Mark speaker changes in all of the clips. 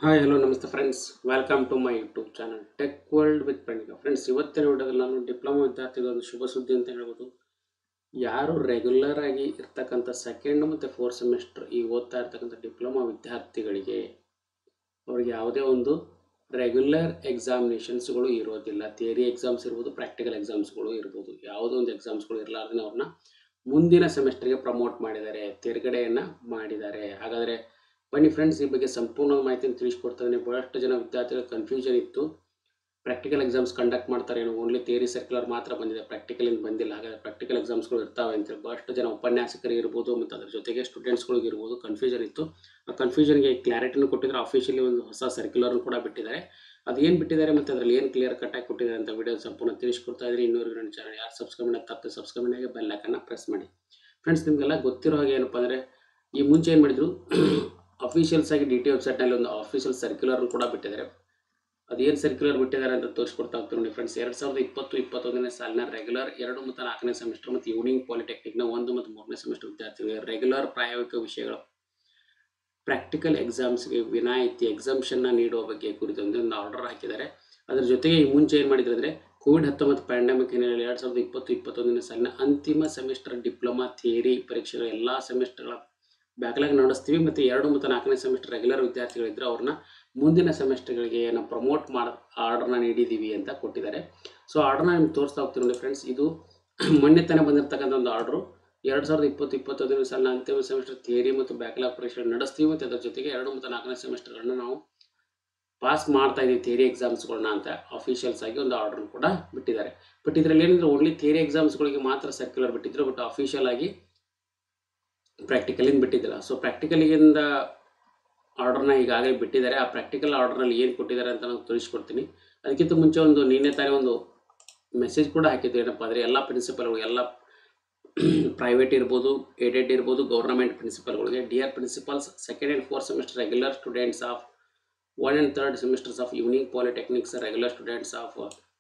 Speaker 1: hi hello ನಮಸ್ತೆ friends welcome to my YouTube channel tech world with Praneeka friends ಇವತ್ತಿನ ವಿಡಿಯೋದಲ್ಲಿ ನಾನು ಡಿಪ್ಲೊಮಾ ವಿದ್ಯಾರ್ಥಿಗಳ ಒಂದು ಶುಭ ಸುದ್ದಿ ಅಂತ ಹೇಳ್ಬೋದು ಯಾರು ರೆಗ್ಯುಲರ್ ಆಗಿ ಇರ್ತಕ್ಕಂಥ ಸೆಕೆಂಡ್ ಮತ್ತು ಫೋರ್ತ್ ಸೆಮಿಸ್ಟರ್ ಈ ಓದ್ತಾ ಇರ್ತಕ್ಕಂಥ ಡಿಪ್ಲೊಮಾ ವಿದ್ಯಾರ್ಥಿಗಳಿಗೆ ಅವ್ರಿಗೆ ಯಾವುದೇ ಒಂದು ರೆಗ್ಯುಲರ್ ಎಕ್ಸಾಮಿನೇಷನ್ಸ್ಗಳು ಇರೋದಿಲ್ಲ ಥಿಯರಿ ಎಕ್ಸಾಮ್ಸ್ ಇರ್ಬೋದು ಪ್ರಾಕ್ಟಿಕಲ್ ಎಕ್ಸಾಮ್ಸ್ಗಳು ಇರ್ಬೋದು ಯಾವುದೋ ಒಂದು ಎಕ್ಸಾಮ್ಸ್ಗಳು ಇರಲಾರ್ದೇ ಅವ್ರನ್ನ ಮುಂದಿನ ಸೆಮಿಸ್ಟರ್ಗೆ ಪ್ರಮೋಟ್ ಮಾಡಿದ್ದಾರೆ ತೇರ್ಗಡೆಯನ್ನು ಮಾಡಿದ್ದಾರೆ ಹಾಗಾದರೆ ಬನ್ನಿ ಫ್ರೆಂಡ್ಸ್ ಈ ಬಗ್ಗೆ ಸಂಪೂರ್ಣ ಮಾಹಿತಿಯನ್ನು ತಿಳಿಸ್ಕೊಡ್ತಾ ಇದ್ದೀನಿ ಬಹಳಷ್ಟು ಜನ ವಿದ್ಯಾರ್ಥಿಗಳ ಕನ್ಫ್ಯೂಷನ್ ಇತ್ತು ಪ್ರಾಕ್ಟಿಕಲ್ ಎಕ್ಸಾಮ್ಸ್ ಕಂಡಕ್ಟ್ ಮಾಡ್ತಾರೆ ಏನೋ ಓನ್ಲಿ ಥಿಯರಿ ಸರ್ಕ್ಯುಲರ್ ಮಾತ್ರ ಬಂದಿದೆ ಪ್ರಾಕ್ಟಿಕಲ್ ಏನು ಬಂದಿಲ್ಲ ಹಾಗಾದ್ರೆ ಪ್ರಾಕ್ಟಿಕಲ್ ಎಕ್ಸಾಮ್ಸ್ಗಳು ಇರ್ತಾವೆ ಅಂತೇಳಿ ಬಹಳಷ್ಟು ಜನ ಉಪನ್ಯಾಸಕರು ಇರ್ಬೋದು ಮತ್ತು ಅದ್ರ ಜೊತೆಗೆ ಸ್ಟೂಡೆಂಟ್ಸ್ಗಳಿಗೆ ಇರ್ಬೋದು ಕನ್ಫ್ಯೂಷನ್ ಇತ್ತು ಆ ಕನ್ಫ್ಯೂಷನ್ಗೆ ಕ್ಲಾರಿಟಿನೂ ಕೊಟ್ಟಿದ್ದಾರೆ ಅಫಿಷಿಯಲಿ ಒಂದು ಹೊಸ ಸರ್ಕ್ಯುಲರ್ ಕೂಡ ಬಿಟ್ಟಿದ್ದಾರೆ ಅದು ಏನು ಬಿಟ್ಟಿದ್ದಾರೆ ಮತ್ತು ಅದರಲ್ಲಿ ಏನು ಕ್ಲಿಯರ್ ಕಟ್ಟಾಗಿ ಕೊಟ್ಟಿದ್ದಾರೆ ಅಂತ ವಿಡಿಯೋ ಸಂಪೂರ್ಣ ತಿಳಿಸ್ಕೊಡ್ತಾ ಇದ್ದೀನಿ ಇನ್ನೂರು ನನ್ನ ಚಾನಲ್ ಯಾರು ಸಬ್ಸ್ಕ್ರೈಬ್ ಮಾಡಿ ತಪ್ಪದೆ ಸಬ್ಸ್ಕ್ರೈಬ್ ಮಾಡಿ ಬೆಲ್ ಐಕನ್ನ ಪ್ರೆಸ್ ಮಾಡಿ ಫ್ರೆಂಡ್ಸ್ ನಿಮಗೆಲ್ಲ ಗೊತ್ತಿರೋ ಹಾಗೆ ಏನಪ್ಪ ಅಂದರೆ ಈ ಮುಂಚೆ ಏನು ಮಾಡಿದ್ರು ಅಫಿಷಿಯಲ್ಸ್ ಆಗಿ ಡಿ ಟಿ ವೆಬ್ಸೈಟ್ನಲ್ಲಿ ಒಂದು ಅಫಿಷಿಯಲ್ ಸರ್ಕ್ಯುಲರ್ ಕೂಡ ಬಿಟ್ಟಿದ್ದಾರೆ ಅದೇನು ಸರ್ಕ್ಯುಲರ್ ಬಿಟ್ಟಿದ್ದಾರೆ ಅಂತ ತೋರಿಸ್ಕೊಡ್ತಾ ಹೋಗ್ತೀನಿ ನೋಡಿ ಫ್ರೆಂಡ್ಸ್ ಎರಡು ಸಾವಿರದ ಇಪ್ಪತ್ತು ಇಪ್ಪತ್ತೊಂದನೇ ಸಾಲಿನ ರೆಗ್ಯುಲರ್ ಎರಡು ಮತ್ತು ನಾಲ್ಕನೇ ಸೆಮಿಸ್ಟರ್ ಮತ್ತು ಈವ್ನಿಂಗ್ ಪಾಲಿಟೆಕ್ನಿಕ್ನ ಒಂದು ಮತ್ತು ಮೂರನೇ ಸೆಮಿಸ್ಟರ್ ವಿದ್ಯಾರ್ಥಿಗಳಿಗೆ ರೆಗ್ಯುಲರ್ ಪ್ರಾಯೋಗಿಕ ವಿಷಯಗಳು ಪ್ರಾಕ್ಟಿಕಲ್ ಎಕ್ಸಾಮ್ಸ್ಗೆ ವಿನಾಯಿತಿ ಎಕ್ಸಾಮ್ಷನ್ನ ನೀಡುವ ಬಗ್ಗೆ ಕುರಿತಂತೆ ಒಂದು ಆರ್ಡರ್ ಹಾಕಿದ್ದಾರೆ ಅದರ ಜೊತೆಗೆ ಈ ಮುಂಚೆ ಏನು ಮಾಡಿದ್ರು ಅಂದರೆ ಕೋವಿಡ್ ಹತ್ತೊಂಬತ್ತು ಪ್ಯಾಂಡಮಿಕ್ ಹಿನ್ನೆಲೆಯಲ್ಲಿ ಎರಡು ಸಾವಿರದ ಇಪ್ಪತ್ತು ಇಪ್ಪತ್ತೊಂದನೇ ಸಾಲಿನ ಅಂತಿಮ ಸೆಮಿಸ್ಟರ್ ಡಿಪ್ಲೊಮಾ ಥಿಯರಿ ಪರೀಕ್ಷೆಗಳ ಎಲ್ಲ ಸೆಮಿಸ್ಟರ್ಗಳ ಬ್ಯಾಕ್ಲಾಗ್ ನಡೆಸ್ತೀವಿ ಮತ್ತು ಎರಡು ಮತ್ತು ನಾಲ್ಕನೇ ಸೆಮಿಸ್ಟರ್ ರೆಗ್ಯುಲರ್ ವಿದ್ಯಾರ್ಥಿಗಳಿದ್ದರೆ ಅವ್ರನ್ನ ಮುಂದಿನ ಸೆಮಿಸ್ಟರ್ಗಳಿಗೆ ನಾವು ಪ್ರಮೋಟ್ ಮಾಡ ಆರ್ಡರ್ನ ನೀಡಿದ್ದೀವಿ ಅಂತ ಕೊಟ್ಟಿದ್ದಾರೆ ಸೊ ಆರ್ಡರ್ನ ನಿಮ್ಗೆ ತೋರಿಸ್ತಾ ಹೋಗ್ತೀನಿ ನೋಡಿ ಫ್ರೆಂಡ್ಸ್ ಇದು ಮೊನ್ನೆ ತಾನೇ ಬಂದಿರತಕ್ಕಂಥ ಒಂದು ಆರ್ಡ್ರು ಎರಡು ಸಾವಿರದ ಇಪ್ಪತ್ತು ಇಪ್ಪತ್ತೊಂದನೇ ಸಾಲಿನ ಅಂತಿಮ ಸೆಮಿಸ್ಟರ್ ಥಿಯರಿ ಮತ್ತು ಬ್ಯಾಕ್ಲಾಗ್ ಪರೀಕ್ಷೆ ನಡೆಸ್ತೀವಿ ಮತ್ತು ಅದರ ಜೊತೆಗೆ ಎರಡು ಮತ್ತು ನಾಲ್ಕನೇ ಸೆಮಿಸ್ಟರ್ಗಳನ್ನ ನಾವು ಪಾಸ್ ಮಾಡ್ತಾ ಇದ್ದೀವಿ ಥಿಯರಿ ಎಕ್ಸಾಮ್ಸ್ಗಳನ್ನ ಅಂತ ಅಫಿಷಿಯಲ್ಸ್ ಆಗಿ ಒಂದು ಆರ್ಡರ್ ಕೂಡ ಬಿಟ್ಟಿದ್ದಾರೆ ಬಟ್ ಇದರಲ್ಲಿ ಏನಂದ್ರೆ ಓನ್ಲಿ ಥಿಯರಿ ಎಕ್ಸಾಮ್ಸ್ಗಳಿಗೆ ಮಾತ್ರ ಸರ್ಕ್ಯುಲರ್ ಬಿಟ್ಟಿದ್ರು ಬಟ್ ಅಫಿಷಿಯಲ್ ಆಗಿ ಪ್ರಾಕ್ಟಿಕಲಿಂದ ಬಿಟ್ಟಿದ್ದಿಲ್ಲ ಸೊ ಪ್ರಾಕ್ಟಿಕಲಿಗಿಂದ ಆರ್ಡರ್ನ ಈಗಾಗಲೇ ಬಿಟ್ಟಿದ್ದಾರೆ ಆ ಪ್ರಾಕ್ಟಿಕಲ್ ಆರ್ಡರ್ನಲ್ಲಿ ಏನು ಕೊಟ್ಟಿದ್ದಾರೆ ಅಂತ ನಾನು ತಿಳಿಸ್ಕೊಡ್ತೀನಿ ಅದಕ್ಕಿಂತ ಮುಂಚೆ ಒಂದು ನಿನ್ನೆ ತಾನೇ ಒಂದು ಮೆಸೇಜ್ ಕೂಡ ಹಾಕಿದ್ದು ಏನಪ್ಪ ಅಂದರೆ ಎಲ್ಲ ಪ್ರಿನ್ಸಿಪಲ್ಗಳು ಎಲ್ಲ ಪ್ರೈವೇಟ್ ಇರ್ಬೋದು ಏಡೆಡ್ ಇರ್ಬೋದು ಗೌರ್ನಮೆಂಟ್ ಪ್ರಿನ್ಸಿಪಲ್ಗಳಿಗೆ dear principals second and fourth semester regular students of one and third semesters of evening polytechnics regular students of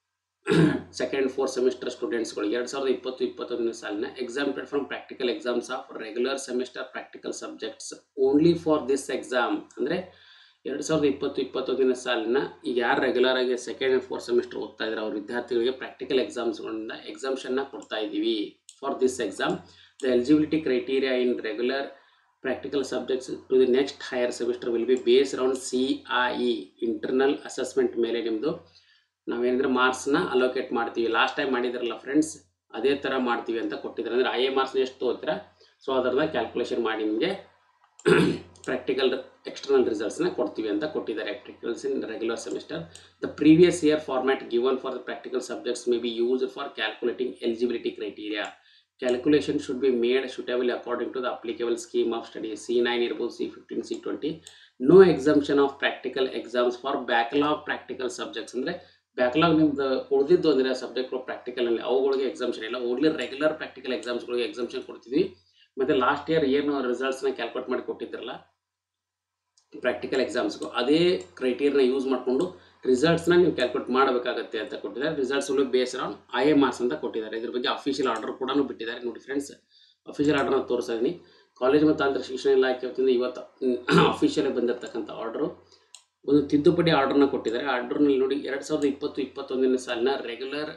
Speaker 1: second fourth semester ಸ್ಟೂಡೆಂಟ್ಸ್ಗಳು ಎರಡು ಸಾವಿರದ ಇಪ್ಪತ್ತು ಇಪ್ಪತ್ತೊಂದನೇ ಸಾಲಿನ exempted from practical exams of regular semester practical subjects only for this exam ಅಂದರೆ ಎರಡು ಸಾವಿರದ ಇಪ್ಪತ್ತು ಇಪ್ಪತ್ತೊಂದನೇ ಸಾಲಿನ ಈಗ ಯಾರು ರೆಗ್ಯುಲರ್ ಆಗಿ ಸೆಕೆಂಡ್ ಆ್ಯಂಡ್ ಫೋರ್ತ್ ಸೆಮಿಸ್ಟರ್ ಓದ್ತಾ ಇದ್ದಾರೆ ಅವ್ರ ವಿದ್ಯಾರ್ಥಿಗಳಿಗೆ ಪ್ರಾಕ್ಟಿಕಲ್ ಎಕ್ಸಾಮ್ಸ್ಗಳಿಂದ ಎಕ್ಸಾಮ್ಷನ್ನ ಕೊಡ್ತಾ ಇದ್ದೀವಿ for this exam the eligibility criteria in regular practical subjects to the next higher semester will be base around C I E internal assessment ಮೇಲೆ ನಿಮ್ಮದು ನಾವೇನಂದ್ರೆ ಮಾರ್ಕ್ಸ್ನ ಅಲೋಕೇಟ್ ಮಾಡ್ತೀವಿ ಲಾಸ್ಟ್ ಟೈಮ್ ಮಾಡಿದ್ರಲ್ಲ ಫ್ರೆಂಡ್ಸ್ ಅದೇ ಥರ ಮಾಡ್ತೀವಿ ಅಂತ ಕೊಟ್ಟಿದ್ದಾರೆ ಅಂದರೆ ಐ ಎ ಮಾರ್ಕ್ಸ್ನ ಎಷ್ಟು ತೊಗೋತೀರಾ ಸೊ ಅದರದ ಕ್ಯಾಲ್ಕುಲೇಷನ್ ಮಾಡಿ ನಿಮಗೆ ಪ್ರಾಕ್ಟಿಕಲ್ ಎಕ್ಸ್ಟರ್ನಲ್ ರಿಸಲ್ಟ್ಸ್ನ ಕೊಡ್ತೀವಿ ಅಂತ ಕೊಟ್ಟಿದ್ದಾರೆ practicals in regular semester the previous year format given for the practical subjects may be used for calculating eligibility criteria calculation should be made suitable according to the applicable scheme of study C nine ಇರ್ಬೋದು C fifteen C twenty no exemption of practical exams for backlog practical subjects ಅಂದರೆ backlog ನಿಮ್ದು ಉಳಿದಿದ್ದು ಅಂದರೆ ಸಬ್ಜೆಕ್ಟ್ಗಳು ಪ್ರಾಕ್ಟಿಕಲಲ್ಲಿ ಅವುಗಳಿಗೆ exemption ಇಲ್ಲ only regular practical ಎಕ್ಸಾಮ್ಸ್ಗಳಿಗೆ ಎಕ್ಸಾಮ್ಷನ್ ಕೊಡ್ತಿದ್ವಿ ಮತ್ತು ಲಾಸ್ಟ್ ಇಯರ್ ಏನು ರಿಸಲ್ಟ್ಸ್ನ ಕ್ಯಾಲ್ಕುಲೇಟ್ ಮಾಡಿ ಕೊಟ್ಟಿದ್ರಲ್ಲ ಪ್ರಾಕ್ಟಿಕಲ್ ಎಕ್ಸಾಮ್ಸ್ಗೂ ಅದೇ ಕ್ರೈಟೀರಿಯನ ಯೂಸ್ ಮಾಡಿಕೊಂಡು ರಿಸಲ್ಟ್ಸ್ನ ನೀವು ಕ್ಯಾಲ್ಕುಲೇಟ್ ಮಾಡಬೇಕಾಗತ್ತೆ ಅಂತ ಕೊಟ್ಟಿದ್ದಾರೆ results will base around I A marks ಅಂತ ಕೊಟ್ಟಿದ್ದಾರೆ ಇದ್ರ ಬಗ್ಗೆ ಅಫಿಷಿಯಲ್ ಆರ್ಡರ್ ಕೂಡ ಬಿಟ್ಟಿದ್ದಾರೆ ನೋಡಿ ಫ್ರೆಂಡ್ಸ್ ಅಫಿಷಿಯಲ್ ಆರ್ಡರ್ನ ತೋರಿಸ್ತಾ ಇದ್ದೀನಿ ಕಾಲೇಜ್ ಮತ್ತು ತಾಂತ್ರಿಕ ಶಿಕ್ಷಣ ಇಲಾಖೆ ವತಿಯಿಂದ ಇವತ್ತು ಅಫಿಷಿಯಲ್ ಬಂದಿರತಕ್ಕಂಥ ಆರ್ಡರು ಒಂದು ತಿದ್ದುಪಡಿ ಆರ್ಡರ್ನ ಕೊಟ್ಟಿದ್ದಾರೆ ಆರ್ಡರ್ನಲ್ಲಿ ನೋಡಿ ಎರಡು ಸಾವಿರದ ಇಪ್ಪತ್ತು ಇಪ್ಪತ್ತೊಂದನೇ ಸಾಲಿನ ರೆಗ್ಯುಲರ್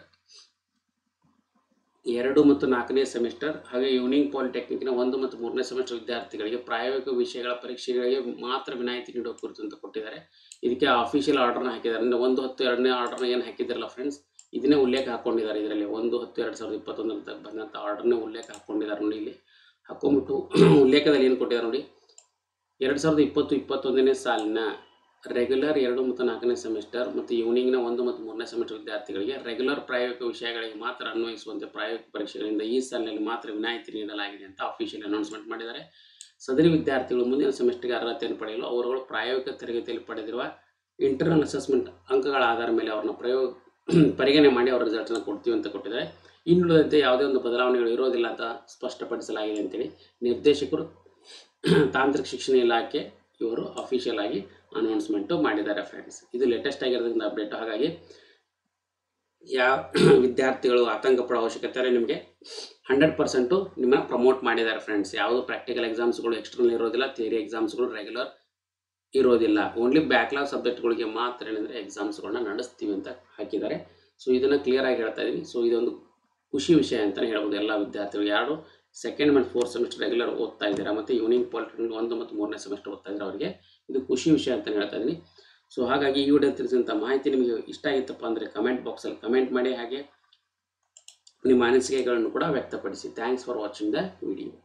Speaker 1: ಎರಡು ಮತ್ತು ನಾಲ್ಕನೇ ಸೆಮಿಸ್ಟರ್ ಹಾಗೆ ಈವ್ನಿಂಗ್ ಪಾಲಿಟೆಕ್ನಿಕ್ನ ಒಂದು ಮತ್ತು ಮೂರನೇ ಸೆಮಿಸ್ಟರ್ ವಿದ್ಯಾರ್ಥಿಗಳಿಗೆ ಪ್ರಾಯೋಗಿಕ ವಿಷಯಗಳ ಪರೀಕ್ಷೆಗಳಿಗೆ ಮಾತ್ರ ವಿನಾಯಿತಿ ನೀಡುವ ಕುರಿತು ಅಂತ ಕೊಟ್ಟಿದ್ದಾರೆ ಇದಕ್ಕೆ ಅಫಿಷಿಯಲ್ ಆರ್ಡರ್ನ ಹಾಕಿದ್ದಾರೆ ಅಂದರೆ ಒಂದು ಹತ್ತು ಎರಡನೇ ಆರ್ಡರ್ನ ಏನು ಹಾಕಿದ್ರಲ್ಲ ಫ್ರೆಂಡ್ಸ್ ಇದನ್ನೇ ಉಲ್ಲೇಖ ಹಾಕ್ಕೊಂಡಿದ್ದಾರೆ ಇದರಲ್ಲಿ ಒಂದು ಹತ್ತು ಎರಡು ಸಾವಿರದ ಇಪ್ಪತ್ತೊಂದರ ಬಂದಂಥ ಆರ್ಡರ್ನೇ ಉಲ್ಲೇಖ ಹಾಕ್ಕೊಂಡಿದ್ದಾರೆ ನೋಡಿ ಇಲ್ಲಿ ಹಾಕ್ಕೊಂಬಿಟ್ಟು ಉಲ್ಲೇಖದಲ್ಲಿ ಏನು ಕೊಟ್ಟಿದ್ದಾರೆ ನೋಡಿ ಎರಡು ಸಾವಿರದ ಇಪ್ಪತ್ತು ಇಪ್ಪತ್ತೊಂದನೇ ಸಾಲಿನ ರೆಗ್ಯುಲರ್ ಎರಡು ಮತ್ತು ನಾಲ್ಕನೇ ಸೆಮಿಸ್ಟರ್ ಮತ್ತು ಈವ್ನಿಂಗ್ನ ಒಂದು ಮತ್ತು ಮೂರನೇ ಸೆಮಿಸ್ಟರ್ ವಿದ್ಯಾರ್ಥಿಗಳಿಗೆ ರೆಗ್ಯುಲರ್ ಪ್ರಾಯೋಗಿಕ ವಿಷಯಗಳಿಗೆ ಮಾತ್ರ ಅನ್ವಯಿಸುವಂತೆ ಪ್ರಾಯೋಗಿಕ ಪರೀಕ್ಷೆಗಳಿಂದ ಈ ಸಾಲಿನಲ್ಲಿ ಮಾತ್ರ ವಿನಾಯಿತಿ ನೀಡಲಾಗಿದೆ ಅಂತ ಅಫಿಷಿಯಲ್ ಅನೌನ್ಸ್ಮೆಂಟ್ ಮಾಡಿದ್ದಾರೆ ಸದರಿ ವಿದ್ಯಾರ್ಥಿಗಳು ಮುಂದಿನ ಸೆಮಿಸ್ಟರ್ಗೆ ಅರ್ಹತೆಯನ್ನು ಪಡೆಯಲು ಅವರುಗಳು ಪ್ರಾಯೋಗಿಕ ತರಗತಿಯಲ್ಲಿ ಪಡೆದಿರುವ ಇಂಟರ್ನಲ್ ಅಸೆಸ್ಮೆಂಟ್ ಅಂಕಗಳ ಆಧಾರ ಮೇಲೆ ಅವ್ರನ್ನ ಪ್ರಯೋಗ ಪರಿಗಣನೆ ಮಾಡಿ ಅವರ ರಿಸಲ್ಟ್ನ ಕೊಡ್ತೀವಿ ಅಂತ ಕೊಟ್ಟಿದ್ದಾರೆ ಇನ್ನುಳಿದಂತೆ ಯಾವುದೇ ಒಂದು ಬದಲಾವಣೆಗಳು ಇರೋದಿಲ್ಲ ಅಂತ ಸ್ಪಷ್ಟಪಡಿಸಲಾಗಿದೆ ಅಂತೇಳಿ ನಿರ್ದೇಶಕರು ತಾಂತ್ರಿಕ ಶಿಕ್ಷಣ ಇಲಾಖೆ ಇವರು ಅಫಿಷಿಯಲ್ ಆಗಿ ಅನೌನ್ಸ್ಮೆಂಟು ಮಾಡಿದ್ದಾರೆ ಫ್ರೆಂಡ್ಸ್ ಇದು ಲೇಟೆಸ್ಟ್ ಆಗಿರೋದ್ರಿಂದ ಅಪ್ಡೇಟ್ ಹಾಗಾಗಿ ಯಾವ ವಿದ್ಯಾರ್ಥಿಗಳು ಆತಂಕ ಪಡೋ ಅವಶ್ಯಕತೆ ಇಲ್ಲ ನಿಮಗೆ ಹಂಡ್ರೆಡ್ ಪರ್ಸೆಂಟು ನಿಮ್ಮನ್ನ ಪ್ರಮೋಟ್ ಮಾಡಿದ್ದಾರೆ ಫ್ರೆಂಡ್ಸ್ ಯಾವುದು ಪ್ರಾಕ್ಟಿಕಲ್ ಎಕ್ಸಾಮ್ಸ್ಗಳು ಎಕ್ಸ್ಟರ್ನಲ್ ಇರೋದಿಲ್ಲ ಥಿಯರಿ ಎಕ್ಸಾಮ್ಸ್ಗಳು ರೆಗ್ಯುಲರ್ ಇರೋದಿಲ್ಲ ಓನ್ಲಿ ಬ್ಯಾಕ್ಲಾಗ್ ಸಬ್ಜೆಕ್ಟ್ಗಳಿಗೆ ಮಾತ್ರ ಏನಂದರೆ ಎಕ್ಸಾಮ್ಸ್ಗಳನ್ನ ನಡೆಸ್ತೀವಿ ಅಂತ ಹಾಕಿದ್ದಾರೆ ಸೊ ಇದನ್ನು ಕ್ಲಿಯರಾಗಿ ಹೇಳ್ತಾ ಇದ್ದೀನಿ ಸೊ ಇದೊಂದು ಖುಷಿ ವಿಷಯ ಅಂತಲೇ ಹೇಳ್ಬೋದು ಎಲ್ಲ ವಿದ್ಯಾರ್ಥಿಗಳು ಯಾರು ಸೆಕೆಂಡ್ ಮತ್ತು ಫೋರ್ತ್ ಸೆಮಿಸ್ಟರ್ ರೆಗ್ಯುಲರ್ ಓದ್ತಾ ಇದ್ದೀರಾ ಮತ್ತು ಈವ್ನಿಂಗ್ ಪಾಲಿಟೆಕ್ನಿಕ್ ಒಂದು ಮತ್ತು ಮೂರನೇ ಸೆಮಿಸ್ಟರ್ ಓದ್ತಾ ಇದ್ದಾರೆ ಅವರಿಗೆ ಇದು ಖುಷಿ ವಿಷಯ ಅಂತಲೇ ಹೇಳ್ತಾ ಇದ್ದೀನಿ ಸೊ ಹಾಗಾಗಿ ಈ ವಿಡಿಯೋ ತಿಳಿಸಿದಂಥ ಮಾಹಿತಿ ನಿಮಗೆ ಇಷ್ಟ ಆಗಿತ್ತಪ್ಪ ಅಂದರೆ ಕಮೆಂಟ್ ಬಾಕ್ಸಲ್ಲಿ ಕಮೆಂಟ್ ಮಾಡಿ ಹಾಗೆ ನಿಮ್ಮ ಅನಿಸಿಕೆಗಳನ್ನು ಕೂಡ ವ್ಯಕ್ತಪಡಿಸಿ thanks for watching the video